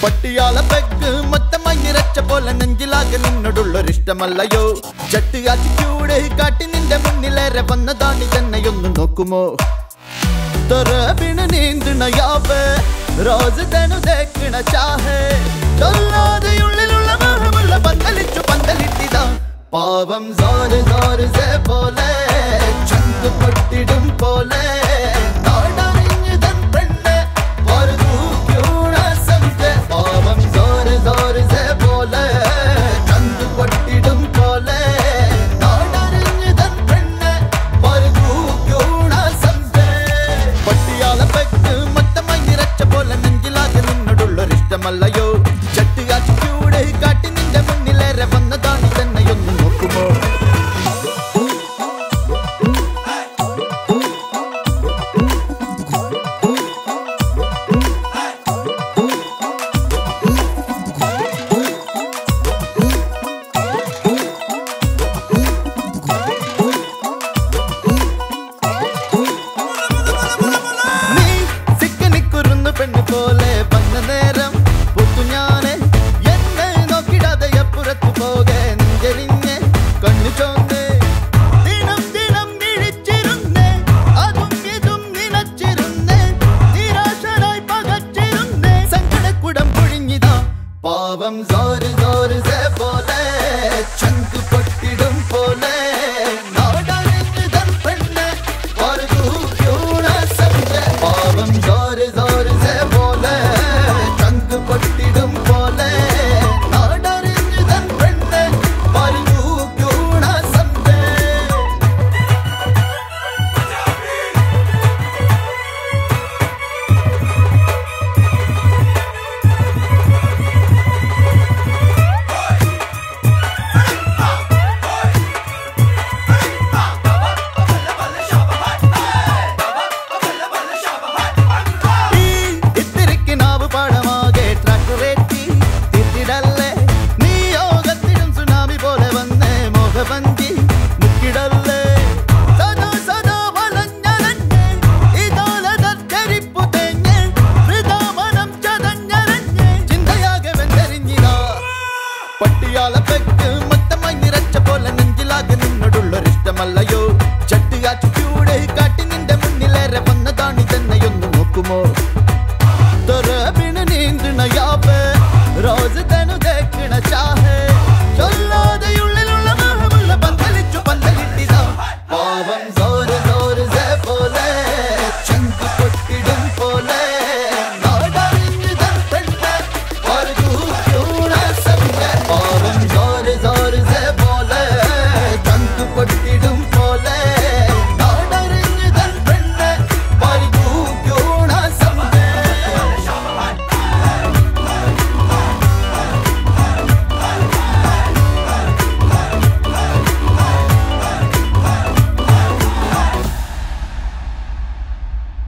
പട്ടിയാള peg മൊത്തമായി നിറച്ച പോലെ നെഞ്ചിലാകെ നിന്നോടുള്ളൊരിഷ്ടമല്ലയോ ചട്ടുകാച്ചിക്കൂട് കാട്ടി നിന്റെ മുന്നിലേറെ വന്നതാണ് തന്നെയൊന്ന് നോക്കുമോ തറവിണ് നീന്തണയാവേ റോസ് തനു തേക്കണ ചാഹേ ചൊല്ലാതെ ഉള്ളിലുള്ള മോഹമുള്ള പന്തലിച്ചു പന്തലിട്ടിതാ പാവം സോറ് സോറ് സേ പോലെ ചന്ത് പൊട്ടിടും പോലെ നാടറിഞ്ഞ് തൻ പെണ്ണ് ഒരു തൂക്കൂണ സംസെ പാവം സോറ് സോറ് സേ പോലെ ചന്ത് പൊട്ടിടും പോലെ നാടറിഞ്ഞ് തൻ പെണ്ണ് ഒരു തൂക്കൂണ സംസെ പട്ടിയാള പെക്ക് മൊത്തമായി നിറച്ച പോലെ നെഞ്ചിലാകെ നിന്നോടുള്ളൊരിഷ്ടമല്ലയോ ചട്ടുകാച്ചിക്കൂട് കാട്ടി നിന്റെ മുന്നിലേറെ വന്നതാണ് തന്നെയൊന്ന് നോക്കുമോ നീ സിക്കനിക്കുരുന്നു പെണ്ണു പോലെ വന്ന നേരം പൊത്തു ഞാന് എന്നെ നോക്കിടാതെ അപ്പുറത്തു പോകെ നെഞ്ചെരിഞ്ഞ് കണ്ണു ചോന്ന് ദിനം ദിനം മിഴിച്ചിരുന്നേ അതും ഇതും നിനച്ചിരുന്നേ നിരാശനായി പകച്ചിരുന്നേ സങ്കടക്കുടം പൊഴിഞ്ഞിതാ പാവം സോറ് സോറ് സേ പോലെ ചങ്ക് പൊട്ടിടും പോലെ നാടറിഞ്ഞ് തൻ പെണ്ണ് ഒരു തൂക്കൂണ സംജ പാവം സോറ് സോറ് സേ പോലെ ചങ്ക് പൊട്ടിടും പോലെ നാടറിഞ്ഞ് തൻ പെണ്ണ് ഒരു തൂക്കൂണ സംജ ഈ ഇത്തിരിക്ക് നാവ് പാടമാകെ ട്രാക്ടറേറ്റി തിരിടല്ലേ നീ യോഗത്തിലും സുനാമി പോലെ വന്നേ മോഹഭംഗി മുക്കിടല്ലേ സദാ സദാ വലഞ്ഞലഞ്ഞ് ഇതാലതരിപ്പു തേഞ്ഞ് വൃതാമനം ചതഞ്ഞരഞ്ഞ് ചിന്തയാകെ വെന്തരിഞ്ഞിതാ പട്ടിയാള പെക്ക് മൊത്തമായി നിറച്ച പോലെ നെഞ്ചിലാകെ നിന്നോടുള്ളൊരിഷ്ടമല്ലയോ ചട്ടുകാച്ചു ചൂട്